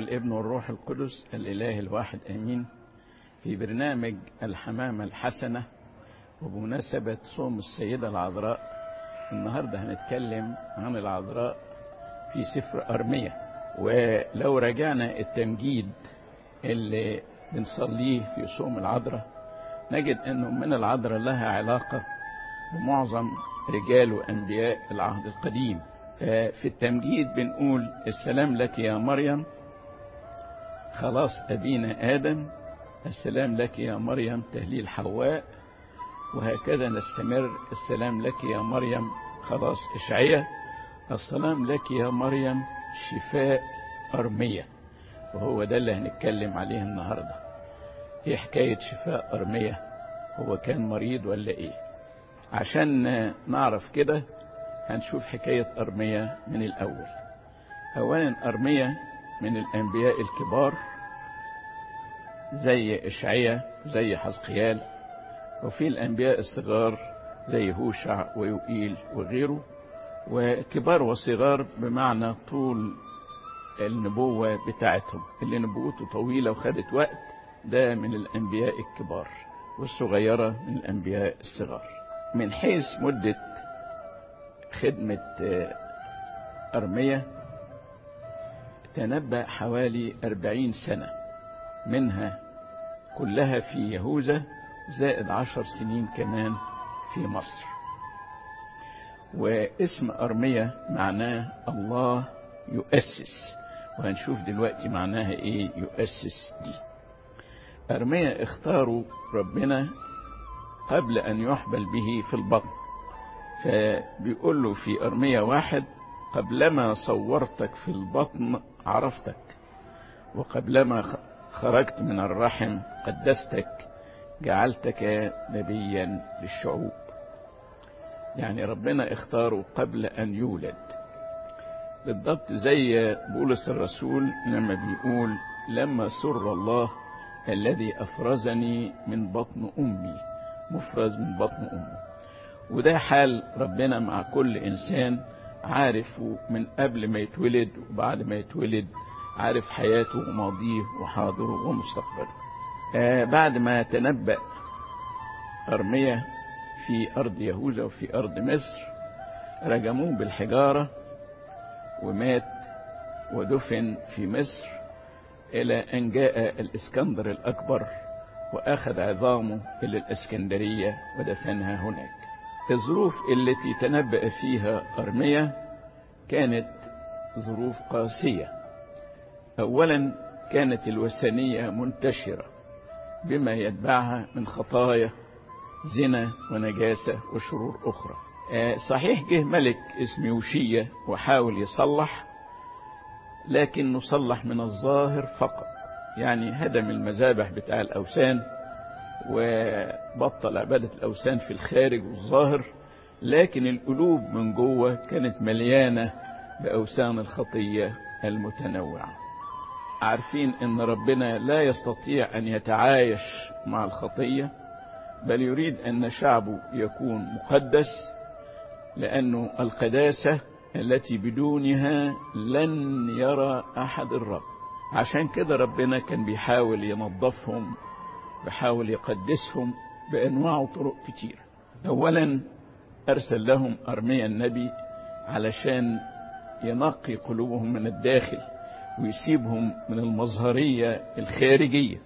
والابن والروح القدس الإله الواحد آمين في برنامج الحمامة الحسنة وبمناسبة صوم السيدة العذراء النهاردة هنتكلم عن العذراء في سفر أرمية ولو رجعنا التمجيد اللي بنصليه في صوم العذراء نجد أنه من العذراء لها علاقة بمعظم رجال وأنبياء العهد القديم في التمجيد بنقول السلام لك يا مريم خلاص أبينا آدم السلام لك يا مريم تهليل حواء وهكذا نستمر السلام لك يا مريم خلاص إشعية السلام لك يا مريم شفاء أرمية وهو ده اللي هنتكلم عليه النهاردة ايه حكاية شفاء أرمية هو كان مريض ولا ايه عشان نعرف كده هنشوف حكاية أرمية من الأول أولا أرمية من الأنبياء الكبار زي إشعية زي حزقيال وفي الأنبياء الصغار زي هوشع ويوئيل وغيره وكبار وصغار بمعنى طول النبوة بتاعتهم اللي نبوته طويلة وخدت وقت ده من الأنبياء الكبار والصغيرة من الأنبياء الصغار من حيث مدة خدمة أرمية تنبأ حوالي أربعين سنة منها كلها في يهوذا زائد عشر سنين كمان في مصر واسم أرمية معناه الله يؤسس وهنشوف دلوقتي معناها ايه يؤسس دي أرمية اختاروا ربنا قبل أن يحبل به في البطن فبيقول له في أرمية واحد قبلما صورتك في البطن عرفتك وقبلما خرجت من الرحم قدستك جعلتك نبيا للشعوب يعني ربنا اختاره قبل أن يولد بالضبط زي بولس الرسول لما بيقول لما سر الله الذي أفرزني من بطن أمي مفرز من بطن أمه وده حال ربنا مع كل إنسان عارفه من قبل ما يتولد وبعد ما يتولد عارف حياته وماضيه وحاضره ومستقبله آه بعد ما تنبأ أرمية في أرض يهوذا وفي أرض مصر رجموه بالحجارة ومات ودفن في مصر إلى أن جاء الإسكندر الأكبر وأخذ عظامه إلى الإسكندرية ودفنها هناك الظروف التي تنبأ فيها أرمية كانت ظروف قاسية أولا كانت الوثنية منتشرة بما يتبعها من خطايا زنا ونجاسة وشرور أخرى صحيح جه ملك اسمه يوشية وحاول يصلح لكنه صلح من الظاهر فقط يعني هدم المذابح بتاع الأوثان وبطل عبادة الأوثان في الخارج والظاهر لكن القلوب من جوه كانت مليانة بأوثان الخطية المتنوعة عارفين ان ربنا لا يستطيع ان يتعايش مع الخطية بل يريد ان شعبه يكون مقدس لانه القداسة التي بدونها لن يرى احد الرب عشان كده ربنا كان بيحاول ينظفهم بيحاول يقدسهم بانواع وطرق كتير اولا ارسل لهم ارميا النبي علشان ينقي قلوبهم من الداخل ويسيبهم من المظهرية الخارجية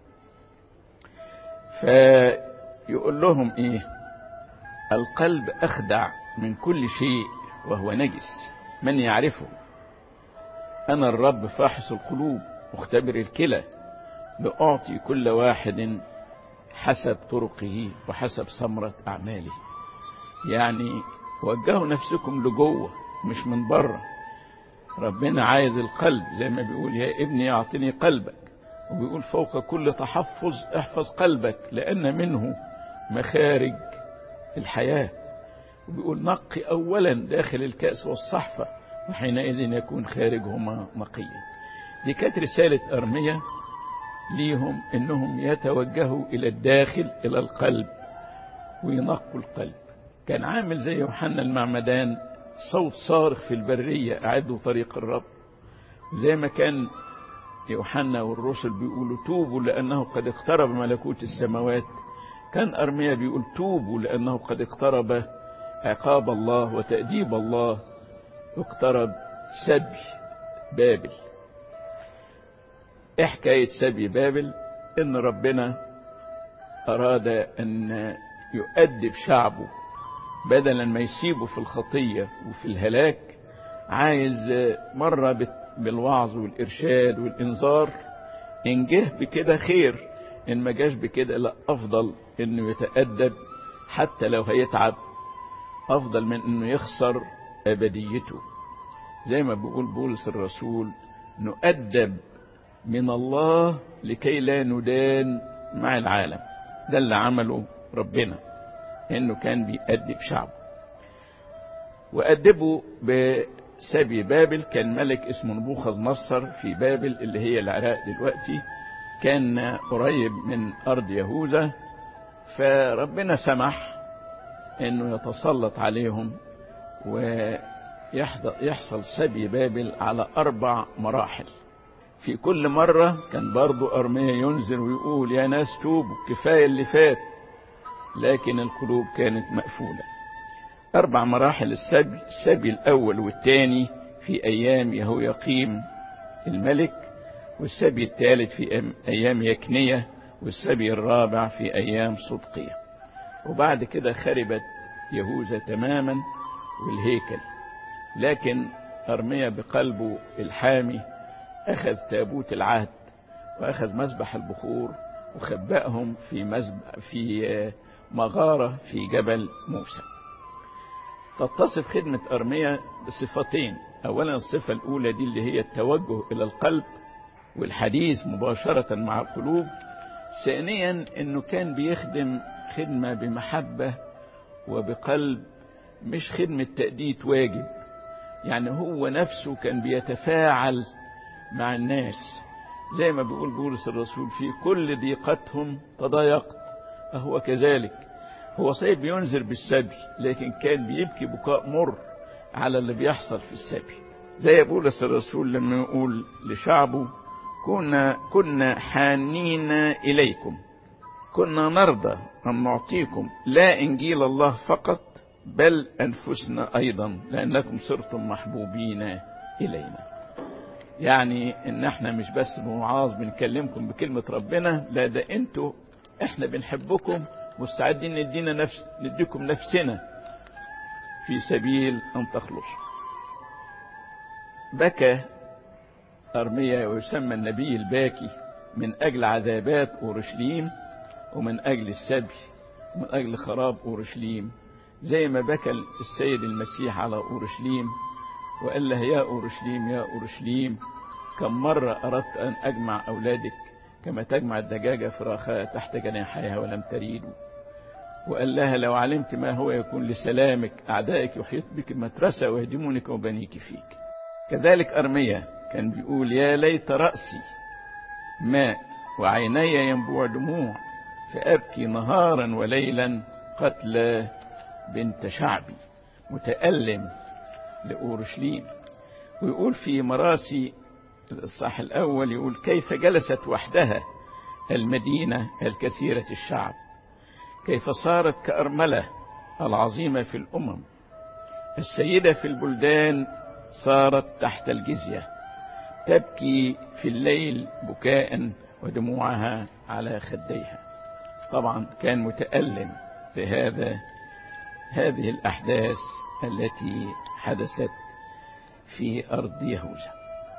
فيقول لهم ايه القلب اخدع من كل شيء وهو نجس من يعرفه انا الرب فاحص القلوب مختبر الكلى لأعطي كل واحد حسب طرقه وحسب ثمرة أعماله يعني وجهوا نفسكم لجوه مش من بره ربنا عايز القلب زي ما بيقول يا ابني اعطني قلبك وبيقول فوق كل تحفظ احفظ قلبك لأن منه مخارج الحياة وبيقول نقي أولا داخل الكأس والصحفة وحينئذ يكون خارجهما نقيا دي كانت رسالة أرمية ليهم إنهم يتوجهوا إلى الداخل إلى القلب وينقوا القلب كان عامل زي يوحنا المعمدان صوت صارخ في البرية أعدوا طريق الرب زي ما كان يوحنا والرسل بيقولوا توبوا لأنه قد اقترب ملكوت السماوات كان أرميا بيقول توبوا لأنه قد اقترب عقاب الله وتأديب الله اقترب سبي بابل ايه حكاية سبي بابل ان ربنا اراد ان يؤدب شعبه بدلا ما يسيبه في الخطية وفي الهلاك عايز مرة بالوعظ والإرشاد والإنذار إن جه بكده خير إن ما جاش بكده لا أفضل إنه يتأدب حتى لو هيتعب أفضل من إنه يخسر أبديته زي ما بيقول بولس الرسول نؤدب من الله لكي لا ندان مع العالم ده اللي عمله ربنا انه كان بيأدب شعبه وأدبه بسبي بابل كان ملك اسمه نبوخذ نصر في بابل اللي هي العراق دلوقتي كان قريب من أرض يهوذا فربنا سمح انه يتسلط عليهم ويحصل سبي بابل على أربع مراحل في كل مرة كان برضو أرميا ينزل ويقول يا ناس توبوا كفاية اللي فات لكن القلوب كانت مقفولة أربع مراحل السبي السبي الأول والثاني في أيام يهويقيم الملك والسبي الثالث في أيام يكنية والسبي الرابع في أيام صدقية وبعد كده خربت يهوذا تماما والهيكل لكن أرميا بقلبه الحامي أخذ تابوت العهد وأخذ مسبح البخور وخبأهم في مسبح في مغارة في جبل موسى تتصف خدمة أرميا بصفتين أولا الصفة الأولى دي اللي هي التوجه إلى القلب والحديث مباشرة مع القلوب ثانيا أنه كان بيخدم خدمة بمحبة وبقلب مش خدمة تأديت واجب يعني هو نفسه كان بيتفاعل مع الناس زي ما بيقول بولس الرسول في كل ضيقتهم تضايقت فهو كذلك هو صحيح بينذر بالسبي لكن كان بيبكي بكاء مر على اللي بيحصل في السبي زي بولس الرسول لما يقول لشعبه كنا كنا حانين إليكم كنا نرضى أن نعطيكم لا إنجيل الله فقط بل أنفسنا أيضا لأنكم صرتم محبوبين إلينا يعني ان احنا مش بس بوعاظ بنكلمكم بكلمة ربنا لا ده انتوا احنا بنحبكم مستعدين ندينا نفس نديكم نفسنا في سبيل ان تخلصوا بكى أرميا ويسمى النبي الباكي من أجل عذابات أورشليم ومن أجل السبي ومن أجل خراب أورشليم زي ما بكى السيد المسيح على أورشليم وقال لها يا أورشليم يا أورشليم كم مرة أردت أن أجمع أولادك كما تجمع الدجاجة فراخها تحت جناحيها ولم تريدوا وقال لها لو علمت ما هو يكون لسلامك أعدائك يحيط بك مترسة ويهدمونك وبنيك فيك كذلك أرميا كان بيقول يا ليت رأسي ماء وعيني ينبوع دموع فأبكي نهارا وليلا قتل بنت شعبي متألم لأورشليم ويقول في مراسي الإصحاح الأول يقول كيف جلست وحدها المدينة الكثيرة الشعب كيف صارت كأرملة العظيمة في الأمم السيدة في البلدان صارت تحت الجزية تبكي في الليل بكاء ودموعها على خديها طبعا كان متألم بهذا هذه الأحداث التي حدثت في أرض يهوذا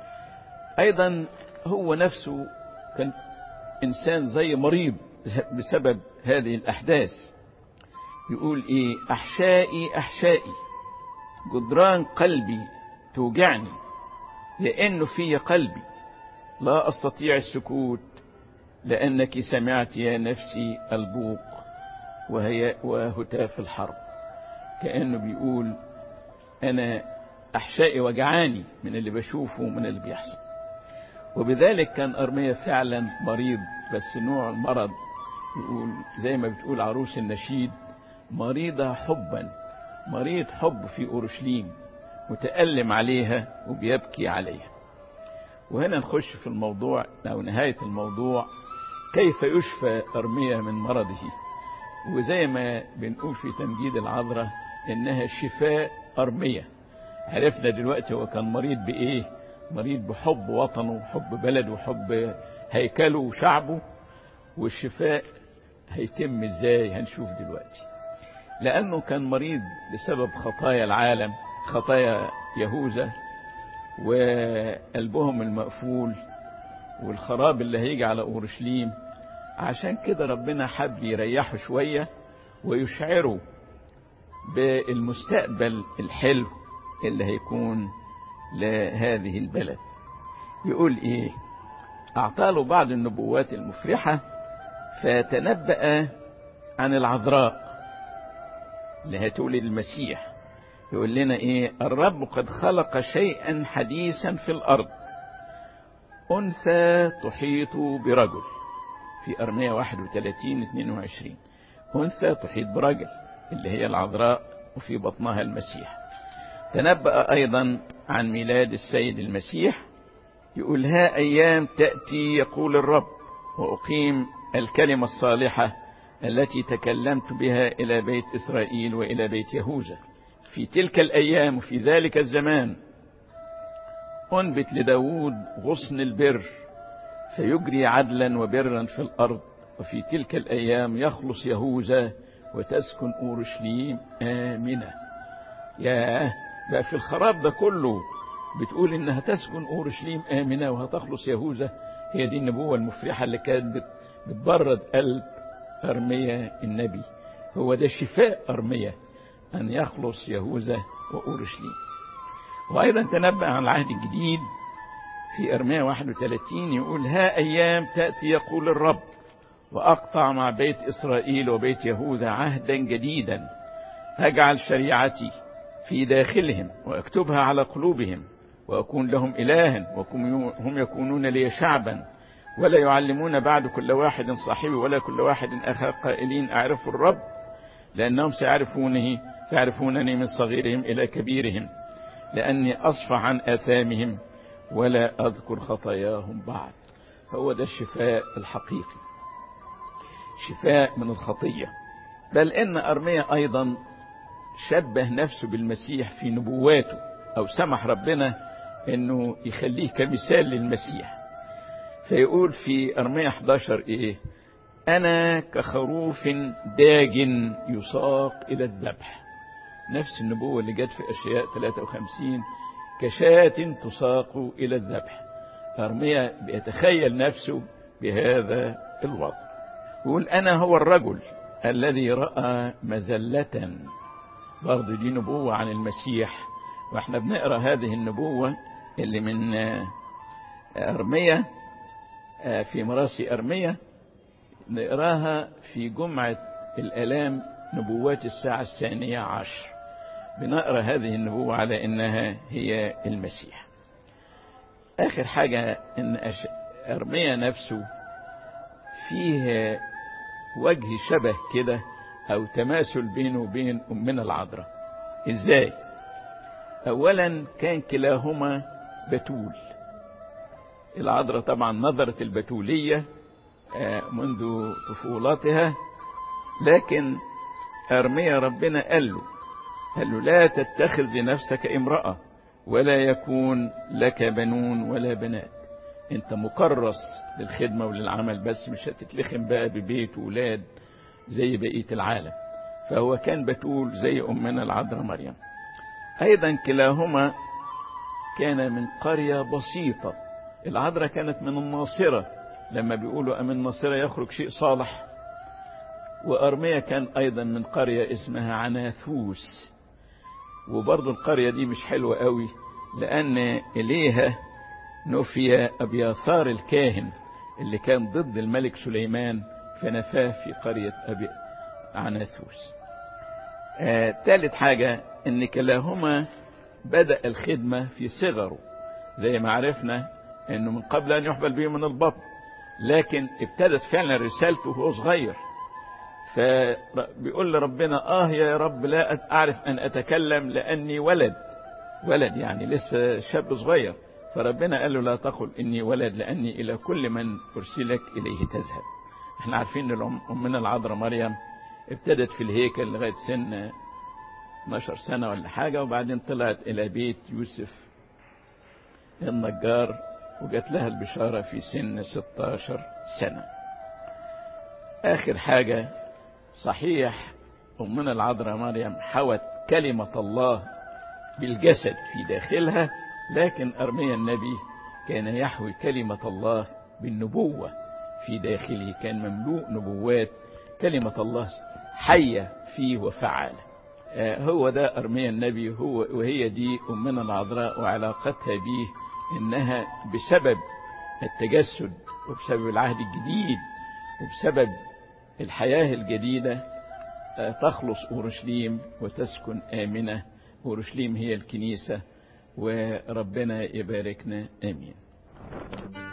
أيضا هو نفسه كان إنسان زي مريض بسبب هذه الأحداث يقول إيه أحشائي أحشائي جدران قلبي توجعني لأنه في قلبي لا أستطيع السكوت لأنك سمعت يا نفسي البوق وهي وهتاف الحرب كأنه بيقول أنا أحشائي وجعاني من اللي بشوفه ومن اللي بيحصل وبذلك كان أرميا فعلا مريض بس نوع المرض يقول زي ما بتقول عروس النشيد مريضة حبا مريض حب في أورشليم متألم عليها وبيبكي عليها وهنا نخش في الموضوع أو نهاية الموضوع كيف يشفى أرميا من مرضه وزي ما بنقول في تمجيد العذراء إنها شفاء أرميا عرفنا دلوقتي هو كان مريض بإيه مريض بحب وطنه حب بلده وحب هيكله وشعبه والشفاء هيتم ازاي هنشوف دلوقتي لأنه كان مريض بسبب خطايا العالم خطايا يهوذا وقلبهم المقفول والخراب اللي هيجي على أورشليم عشان كده ربنا حب يريحه شوية ويشعره بالمستقبل الحلو اللي هيكون لهذه البلد يقول ايه اعطاله بعض النبوات المفرحة فتنبأ عن العذراء اللي هتولد المسيح يقول لنا ايه الرب قد خلق شيئا حديثا في الارض انثى تحيط برجل في ارمية 31 22 انثى تحيط برجل اللي هي العذراء وفي بطنها المسيح تنبأ ايضا عن ميلاد السيد المسيح يقول ها ايام تأتي يقول الرب واقيم الكلمة الصالحة التي تكلمت بها إلى بيت إسرائيل وإلى بيت يهوذا في تلك الأيام وفي ذلك الزمان أنبت لداود غصن البر فيجري عدلا وبرا في الأرض وفي تلك الأيام يخلص يهوذا وتسكن أورشليم آمنة ياه بقى في الخراب ده كله بتقول إنها تسكن أورشليم آمنة وهتخلص يهوذا هي دي النبوة المفرحة اللي كانت بتبرد قلب أرميا النبي هو ده شفاء أرميا أن يخلص يهوذا وأورشليم وأيضا تنبأ عن العهد الجديد في أرميا 31 يقول ها أيام تأتي يقول الرب وأقطع مع بيت إسرائيل وبيت يهوذا عهدا جديدا أجعل شريعتي في داخلهم وأكتبها على قلوبهم وأكون لهم إلها وهم يكونون لي شعبا ولا يعلمون بعد كل واحد صاحبي ولا كل واحد أخا قائلين أعرف الرب لأنهم سيعرفونه سيعرفونني من صغيرهم إلى كبيرهم لأني أصفى عن آثامهم ولا أذكر خطاياهم بعد هو ده الشفاء الحقيقي شفاء من الخطية بل إن أرميا أيضا شبه نفسه بالمسيح في نبواته أو سمح ربنا أنه يخليه كمثال للمسيح فيقول في أرمية 11 إيه أنا كخروف داج يساق إلى الذبح نفس النبوة اللي جت في أشياء 53 كشاة تساق إلى الذبح أرمية بيتخيل نفسه بهذا الوضع يقول أنا هو الرجل الذي رأى مزلة برضه دي نبوة عن المسيح واحنا بنقرأ هذه النبوة اللي من أرمية في مراسي أرمية نقراها في جمعة الألام نبوات الساعة الثانية عشر بنقرأ هذه النبوة على إنها هي المسيح آخر حاجة إن أرمية نفسه فيه وجه شبه كده أو تماثل بينه وبين أمنا العذراء إزاي أولا كان كلاهما بتول العذراء طبعا نظرت البتولية منذ طفولتها لكن أرميا ربنا قال له قال له لا تتخذ لنفسك امرأة ولا يكون لك بنون ولا بنات انت مكرس للخدمة وللعمل بس مش هتتلخم بقى ببيت وولاد زي بقية العالم فهو كان بتقول زي أمنا العذراء مريم أيضا كلاهما كان من قرية بسيطة العذراء كانت من الناصرة لما بيقولوا أمن الناصرة يخرج شيء صالح وأرميا كان أيضا من قرية اسمها عناثوس وبرضو القرية دي مش حلوة قوي لأن إليها نفي أبياثار الكاهن اللي كان ضد الملك سليمان فنفاه في قرية أبي عناثوس آه ثالث حاجة ان كلاهما بدأ الخدمة في صغره زي ما عرفنا انه من قبل ان يحبل به من البطن لكن ابتدت فعلا رسالته وهو صغير فبيقول لربنا اه يا رب لا اعرف ان اتكلم لاني ولد ولد يعني لسه شاب صغير فربنا قال له لا تقل إني ولد لأني إلى كل من أرسلك إليه تذهب احنا عارفين ان أمنا العذراء مريم ابتدت في الهيكل لغاية سن 12 سنة ولا حاجة وبعدين طلعت إلى بيت يوسف النجار وجات لها البشارة في سن 16 سنة آخر حاجة صحيح أمنا العذراء مريم حوت كلمة الله بالجسد في داخلها لكن أرميا النبي كان يحوي كلمة الله بالنبوة في داخله كان مملوء نبوات كلمة الله حية فيه وفعالة هو ده أرميا النبي هو وهي دي أمنا العذراء وعلاقتها به إنها بسبب التجسد وبسبب العهد الجديد وبسبب الحياة الجديدة تخلص أورشليم وتسكن آمنة أورشليم هي الكنيسة وربنا يباركنا آمين